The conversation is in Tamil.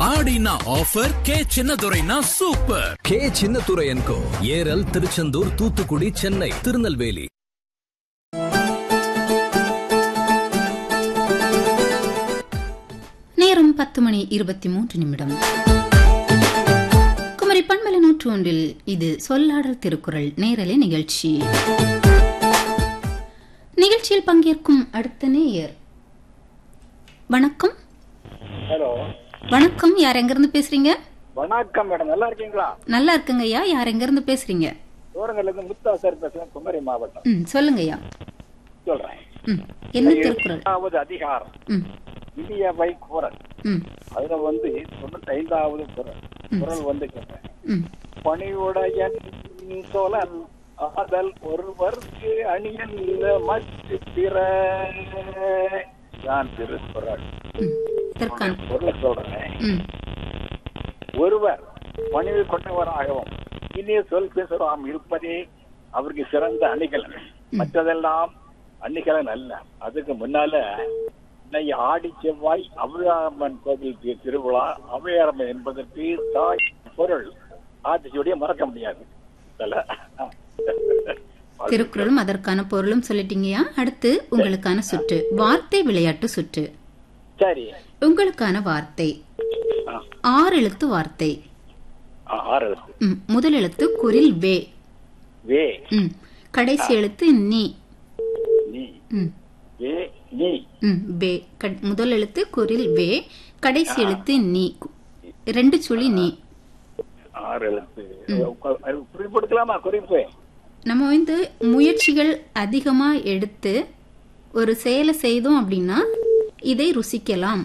ஆடினா ஆஃபர் கே சின்னதுரைனா சூப்பர் கே சின்னத்துரையன்கோ ஏரல் திருச்செந்தூர் தூத்துக்குடி சென்னை திருநெல்வேலி நேரம் பத்து மணி இருபத்தி மூன்று நிமிடம் குமரி பண்பல நூற்று ஒன்றில் இது சொல்லாடல் திருக்குறள் நேரலை நிகழ்ச்சி நிகழ்ச்சியில் பங்கேற்கும் அடுத்த நேயர் வணக்கம் ஹலோ வணக்கம் யார் எங்கிருந்து பேசுறீங்க வணக்கம் மேடம் நல்லா இருக்கீங்களா நல்லா இருக்குங்க ஐயா யார் எங்கிருந்து பேசுறீங்க தூரங்கள்ல இருந்து முத்தா சார் பேசுறேன் குமரி மாவட்டம் ம் சொல்லுங்க ஐயா சொல்றேன் ம் என்ன திருக்குறள் ஐந்தாவது அதிகாரம் ம் இந்தியவை குரல் ம் அதுல வந்து தொண்ணூத்தி ஐந்தாவது குரல் குரல் வந்து கேட்டேன் ம் பணிவுடையன் சொலன் ஆதல் ஒருவர்க்கு அணியன் மற்ற பிற நான் திருக்குறள் ம் இதற்கான குரலை சொல்றேன் ம் ஒருவர் பணிவு கொண்டவராகவும் இனிய சொல் பேசுறாம் இருப்பதே அவருக்கு சிறந்த அணிகலன் மற்றதெல்லாம் அணிகலன் அல்ல அதுக்கு முன்னால இன்னைக்கு ஆடி செவ்வாய் அவையாரம்மன் கோவில் தி- திருவிழா அவையாரம்மன் என்பதற்கு தாய் பொருள் ஆட்சியுடைய மறக்க முடியாது இல்ல? திருக்குறளும் அதற்கான பொருளும் சொல்லிட்டீங்கயா அடுத்து உங்களுக்கான சுற்று வார்த்தை விளையாட்டு சுற்று சரி உங்களுக்கான வார்த்தை ஆ, ஆறு எழுத்து வார்த்தை ஆ, ஆறு எழுத்து. ம், முதல் எழுத்து குரில் வே வே ம், கடைசி எழுத்து நீ நீ ம், வே நீ ம், வே கட்- முதல் எழுத்து குரில் வே கடைசி எழுத்து நீ கு- ரெண்டு சுழி நீ ஆறு எழுத்து குறிப்பிடுக்கலாமா குறிப்பு நம்ம வந்து முயற்சிகள் அதிகமா எடுத்து ஒரு செயலை செய்தோம் அப்படின்னா இதை ருசிக்கலாம்